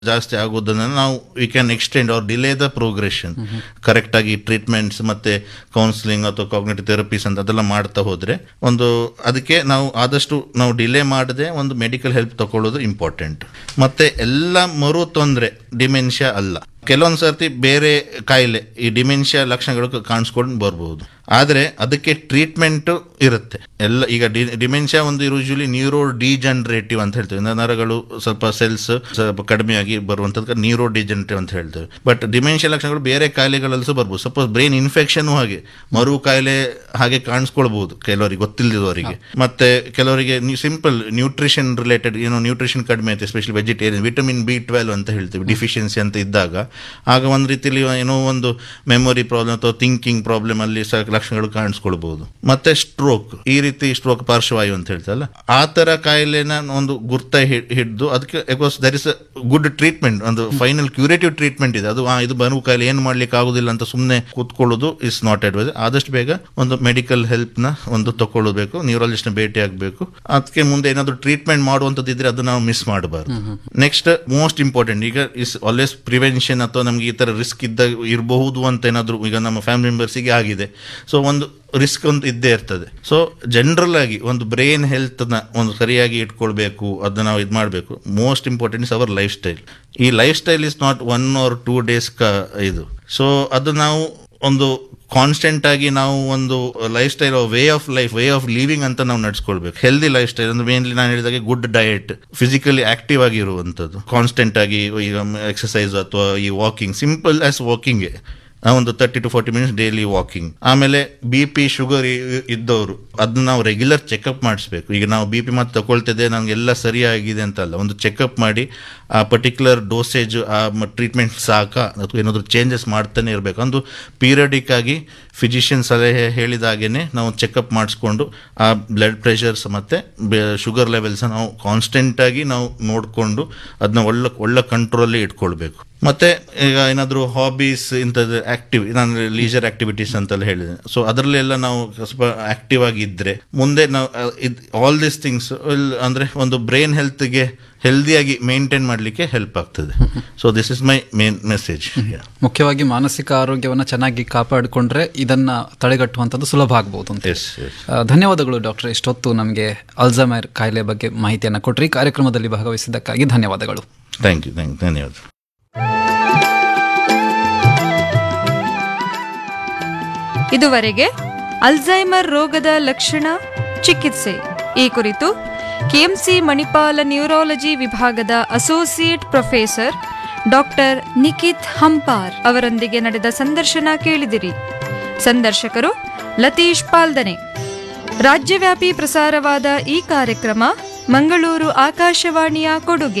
ಜಾಸ್ತಿ ಆಗೋದನ್ನ ನಾವು we can extend or delay the progression correct ಆಗಿ ಟ್ರೀಟ್ಮೆಂಟ್ಸ್ ಮತ್ತೆ ಕೌನ್ಸಿಲಿಂಗ್ ಅಥವಾ ಕಾಗ್ನೇಟಿವ್ ಥೆರಪೀಸ್ ಅಂತ ಅದೆಲ್ಲ ಮಾಡ್ತಾ ಹೋದ್ರೆ ಒಂದು ಅದಕ್ಕೆ ನಾವು ಆದಷ್ಟು ನಾವು ಡಿಲೇ ಮಾಡದೆ ಒಂದು ಮೆಡಿಕಲ್ ಹೆಲ್ಪ್ ತಗೊಳ್ಳೋದು ಇಂಪಾರ್ಟೆಂಟ್ ಮತ್ತೆ ಎಲ್ಲ ಮರು ತೊಂದರೆ ಡಿಮೆನ್ಷಿಯಾ ಅಲ್ಲ ಕೆಲವೊಂದು ಸರ್ತಿ ಬೇರೆ ಕಾಯಿಲೆ ಈ ಡಿಮೆನ್ಷಿಯಾ ಲಕ್ಷಣಗಳು ಕಾಣಿಸ್ಕೊಂಡು ಬರ್ಬೋದು ಆದರೆ ಅದಕ್ಕೆ ಟ್ರೀಟ್ಮೆಂಟ್ ಇರುತ್ತೆ ಎಲ್ಲ ಈಗ ಡಿಮೆನ್ಷಿಯಾ ಒಂದು ಯೂಶುವಲಿ ನ್ಯೂರೋ ಡಿಜನರೇಟಿವ್ ಅಂತ ಹೇಳ್ತೇವೆ ಅಂದ್ರೆ ನರಗಳು ಸ್ವಲ್ಪ ಸೆಲ್ಸ್ ಸ್ವಲ್ಪ ಕಡಿಮೆಯಾಗಿ ಬರುವಂಥದ್ದು ನ್ಯೂರೋ ಡಿಜನರೇಟಿವ್ ಅಂತ ಹೇಳ್ತೇವೆ ಬಟ್ ಡಿಮೆನ್ಷಿಯಾ ಲಕ್ಷಣಗಳು ಬೇರೆ ಕಾಯಿಲೆಗಳಲ್ಲೂ ಸಹ ಬರ್ಬೋದು ಸಪೋಸ್ ಬ್ರೈನ್ ಇನ್ಫೆಕ್ಷನ್ ಹಾಗೆ ಮರು ಕಾಯಿಲೆ ಹಾಗೆ ಕಾಣಿಸ್ಕೊಳ್ಬಹುದು ಕೆಲವರಿಗೆ ಗೊತ್ತಿಲ್ಲದವರಿಗೆ ಮತ್ತೆ ಕೆಲವರಿಗೆ ಸಿಂಪಲ್ ನ್ಯೂಟ್ರಿಷನ್ ರಿಲೇಟೆಡ್ ಏನೋ ನ್ಯೂಟ್ರಿಷನ್ ಕಡಿಮೆ ಐತೆ especially vegetarian vitamin B twelve ಅಂತ ಹೇಳ್ತೀವಿ ಡಿಫಿಷಿಯನ್ಸಿ ಅಂತ ಇದ್ದಾಗ ಆಗ ಒಂದು ರೀತಿಯಲ್ಲಿ ಏನೋ ಒಂದು ಮೆಮೊರಿ ಪ್ರಾಬ್ಲಮ್ ಅಥವಾ ಥಿಂಕಿಂಗ್ ಪ್ರಾಬ್ಲಮ್ ಅಲ್ಲಿ ಸಹ ಲಕ್ಷಣಗಳು ಕಾಣಿಸ್ಕೊಳ್ಬಹುದು ಮತ್ತೆ ಸ್ಟ್ರೋಕ್ ಈ ರೀತಿ ಸ್ಟ್ರೋಕ್ ಪಾರ್ಶ್ವವಾಯು ಅಂತ ಹೇಳ್ತಲ್ಲ ಆ ತರ ಕಾಯಿಲೆನ ಒಂದು ಗುರ್ತ ಹಿಡಿದು ಅದಕ್ಕೆ because there is a good treatment ಒಂದು ಫೈನಲ್ ಕ್ಯೂರೇಟಿವ್ ಟ್ರೀಟ್ಮೆಂಟ್ ಇದೆ ಅದು ಆ, ಇದು ಬರುವ ಕಾಯಿಲೆ ಏನು ಮಾಡ್ಲಿಕ್ಕೆ ಆಗುದಿಲ್ಲ ಅಂತ ಸುಮ್ಮನೆ ಕೂತ್ಕೊಳ್ಳೋದು ಇಸ್ ನಾಟ್ ಅಡ್ವೈಸ್ ಆದಷ್ಟು ಬೇಗ ಒಂದು ಮೆಡಿಕಲ್ ಹೆಲ್ಪ್ ನ ಒಂದು ತಗೊಳ್ಳಬೇಕು ನ್ಯೂರಾಲಜಿಸ್ಟ್ ನ ಭೇಟಿ ಆಗಬೇಕು ಅದಕ್ಕೆ ಮುಂದೆ ಏನಾದ್ರು ಟ್ರೀಟ್ಮೆಂಟ್ ಮಾಡುವಂತದ್ದು ಇದ್ರೆ ಅದು ನಾವು ಮಿಸ್ ಮಾಡಬಾರ್ದು ನೆಕ್ಸ್ಟ್ ಮೋಸ್ಟ್ ಇಂಪಾರ್ಟೆಂಟ್ ಈಗ ಇಸ್ ಆಲ್ವೇಸ್ ಪ್ರಿವೆನ್ಷನ್ ಅಥವಾ ನಮ್ಗೆ ಈ ತರ ರಿಸ್ಕ್ ಇದ್ದ ಇರಬಹುದು ಅಂತ ಏನಾದ್ರು ಈಗ ನಮ್ಮ ಫ್ಯಾಮಿಲಿ ಮೆಂಬರ್ಸಿಗೆ ಆಗಿದೆ ಸೊ ಒಂದು ರಿಸ್ಕ್ ಒಂದು ಇದ್ದೇ ಇರ್ತದೆ ಸೊ ಜನರಲ್ ಆಗಿ ಒಂದು ಬ್ರೈನ್ ಹೆಲ್ತ್ ನ ಒಂದು ಸರಿಯಾಗಿ ಇಟ್ಕೊಳ್ಬೇಕು ಅದನ್ನ ನಾವು ಇದು ಮಾಡಬೇಕು most important is our lifestyle ಈ lifestyle is not one or two days ಕ ಇದು ಸೊ ಅದು ನಾವು ಒಂದು ಕಾನ್ಸ್ಟೆಂಟ್ ಆಗಿ ನಾವು ಒಂದು lifestyle way of life way of living ಅಂತ ನಾವು ನಡ್ಸ್ಕೊಳ್ಬೇಕು ಹೆಲ್ದಿ ಲೈಫ್ ಸ್ಟೈಲ್ ಅಂದ್ರೆ ಮೇನ್ಲಿ ನಾನು ಹೇಳಿದಾಗೆ ಗುಡ್ ಡಯಟ್ ಫಿಸಿಕಲಿ ಆಕ್ಟಿವ್ ಆಗಿರುವಂಥದ್ದು ಕಾನ್ಸ್ಟೆಂಟ್ ಆಗಿ ಈಗ ಎಕ್ಸಸೈಸ್ ಅಥವಾ ಈ ವಾಕಿಂಗ್ ಸಿಂಪಲ್ ಆಸ್ ವಾಕಿಂಗ್ ಒಂದು thirty to forty minutes daily walking ಆಮೇಲೆ ಬಿ ಪಿ ಶುಗರ್ ಇದ್ದವರು ಅದನ್ನ ನಾವು ರೆಗ್ಯುಲರ್ ಚೆಕಪ್ ಮಾಡಿಸ್ಬೇಕು ಈಗ ನಾವು ಬಿ ಪಿ ಮತ್ತೆ ತಗೊಳ್ತಿದ್ದೆ ನಮಗೆಲ್ಲ ಸರಿಯಾಗಿದೆ ಅಂತ ಅಲ್ಲ ಒಂದು ಚೆಕಪ್ ಮಾಡಿ ಆ ಪರ್ಟಿಕ್ಯುಲರ್ ಡೋಸೇಜ್ ಆ ಟ್ರೀಟ್ಮೆಂಟ್ ಸಾಕ ಅಥವಾ ಏನಾದರೂ ಚೇಂಜಸ್ ಮಾಡ್ತಾನೆ ಇರಬೇಕು ಒಂದು ಪೀರಿಯಡಿಕ್ ಆಗಿ ಫಿಸಿಷಿಯನ್ ಸಲಹೆ ಹೇಳಿದಾಗೇನೆ ನಾವು ಚೆಕಪ್ ಮಾಡಿಸ್ಕೊಂಡು ಆ ಬ್ಲಡ್ ಪ್ರೆಷರ್ಸ್ ಮತ್ತೆ ಶುಗರ್ ಲೆವೆಲ್ಸ್ ನಾವು ಕಾನ್ಸ್ಟೆಂಟ್ ಆಗಿ ನಾವು ನೋಡಿಕೊಂಡು ಅದನ್ನ ಒಳ್ಳೆ ಒಳ್ಳೆ ಕಂಟ್ರೋಲಲ್ಲಿ ಇಟ್ಕೊಳ್ಬೇಕು ಮತ್ತೆ ಈಗ ಏನಾದರೂ ಹಾಬೀಸ್ ಇಂಥದ್ದು ಆಕ್ಟಿವ್ ನಾನು ಲೀಜರ್ ಆಕ್ಟಿವಿಟೀಸ್ ಅಂತೆಲ್ಲ ಹೇಳಿದೆ ಸೊ ಅದರಲ್ಲೆಲ್ಲ ನಾವು ಸ್ವಲ್ಪ ಆಕ್ಟಿವ್ ಆಗಿ ಇದ್ರೆ ಮುಂದೆ ನಾವು ಆಲ್ ದಿಸ್ ಥಿಂಗ್ಸ್ ಅಂದ್ರೆ ಒಂದು ಬ್ರೈನ್ ಹೆಲ್ತ್ಗೆ ಹೆಲ್ದಿಯಾಗಿ ಮೇಂಟೈನ್ ಮಾಡಲಿಕ್ಕೆ ಹೆಲ್ಪ್ ಆಗ್ತದೆ so this is my main message ಮುಖ್ಯವಾಗಿ ಮಾನಸಿಕ ಆರೋಗ್ಯವನ್ನ ಚೆನ್ನಾಗಿ ಕಾಪಾಡಿಕೊಂಡ್ರೆ ಇದನ್ನ ತಡೆಗಟ್ಟುವಂಥದ್ದು ಸುಲಭ ಆಗಬಹುದು ಅಂತ ಎಸ್ ಎಸ್ ಆ, ಧನ್ಯವಾದಗಳು ಡಾಕ್ಟರ್ ಇಷ್ಟೊತ್ತು ನಮಗೆ ಅಲ್ಝಮೈರ್ ಕಾಯಿಲೆ ಬಗ್ಗೆ ಮಾಹಿತಿಯನ್ನು ಕೊಟ್ರಿ ಕಾರ್ಯಕ್ರಮದಲ್ಲಿ ಭಾಗವಹಿಸಿದ್ದಕ್ಕಾಗಿ ಧನ್ಯವಾದಗಳು ಥ್ಯಾಂಕ್ ಯು ಥ್ಯಾಂಕ್ ಧನ್ಯವಾದ ಇದುವರೆಗೆ ಅಲ್ಝೈಮರ್ ರೋಗದ ಲಕ್ಷಣ ಚಿಕಿತ್ಸೆ ಈ ಕುರಿತು ಕೆಎಂಸಿ ಮಣಿಪಾಲ ನ್ಯೂರಾಲಜಿ ವಿಭಾಗದ associate professor doctor Nikhit Hampar ಅವರೊಂದಿಗೆ ನಡೆದ ಸಂದರ್ಶನ ಕೇಳಿದಿರಿ ಸಂದರ್ಶಕರು ಲತೀಶ್ ಪಾಲ್ದನೆ ರಾಜ್ಯವ್ಯಾಪಿ ಪ್ರಸಾರವಾದ ಈ ಕಾರ್ಯಕ್ರಮ ಮಂಗಳೂರು ಆಕಾಶವಾಣಿಯ ಕೊಡುಗೆ